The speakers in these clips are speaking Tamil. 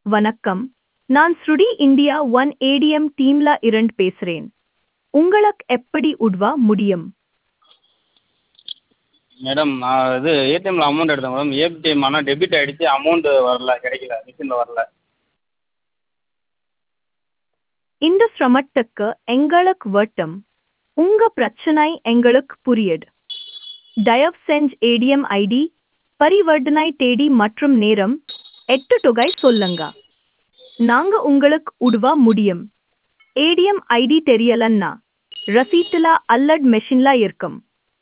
வணக்கம் நான் ஸ்ருடி இந்தியா ஒன் ஏடிஎம் டீம்ல இருந்து பேசுறேன் உங்களுக்கு எப்படி உதவ முடியும் மேடம் நான் இது ஏடிஎம்மில் அமௌண்ட் எடுத்தேன் மேடம் ஏடிஎம் ஆனால் டெபிட் ஆகிடுச்சு அமௌண்ட்டு வரல கிடைக்கல மிஷினில் வரல இந்த சிரமத்துக்கு எங்களுக்கு வட்டம் உங்க பிரச்சனை எங்களுக்கு புரியுது தயவு செஞ்சு ஏடிஎம் ஐடி பரிவர்த்தனை தேதி மற்றும் நேரம் எட்டு தொகை சொல்லுங்க நாங்க உங்களுக்கு உதவ முடியும் ஏடிஎம் ஐடி தெரியலன்னா ரசீட்டுல அல்லது மெஷின்ல இருக்கும்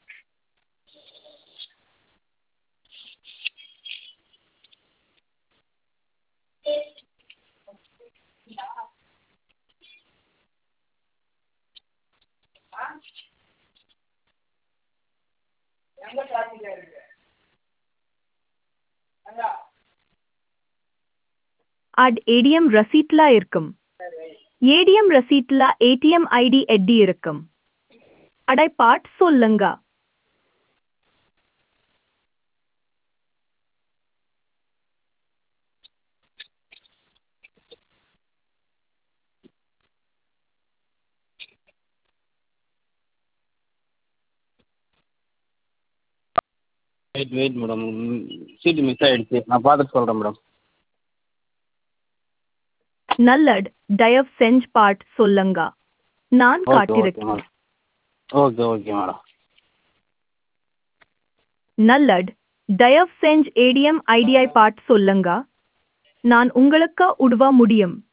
அட் ஏடிஎம் ரசீட்ல இருக்கும் ஏடிஎம் ரசீட்ல ஏடிஎம் ஐடி எட்டி இருக்கும் அடை பாட் சொல்லுங்க வெயிட் வெயிட் மேடம் சீட்டு மிஸ் ஆகிடுச்சு நான் பார்த்துட்டு சொல்கிறேன் மேடம் நல்லட் தயவு செஞ்சு பாட் சொல்லுங்க நான் ஓகே ஓகே காட்டிருக்கேன் மேடம் ஓகே ஓகே மேடம் நல்லட் தயவு செஞ்சு ஏடிஎம் ஐடியை பாட் சொல்லுங்க நான் உங்களுக்கு உதவ முடியும்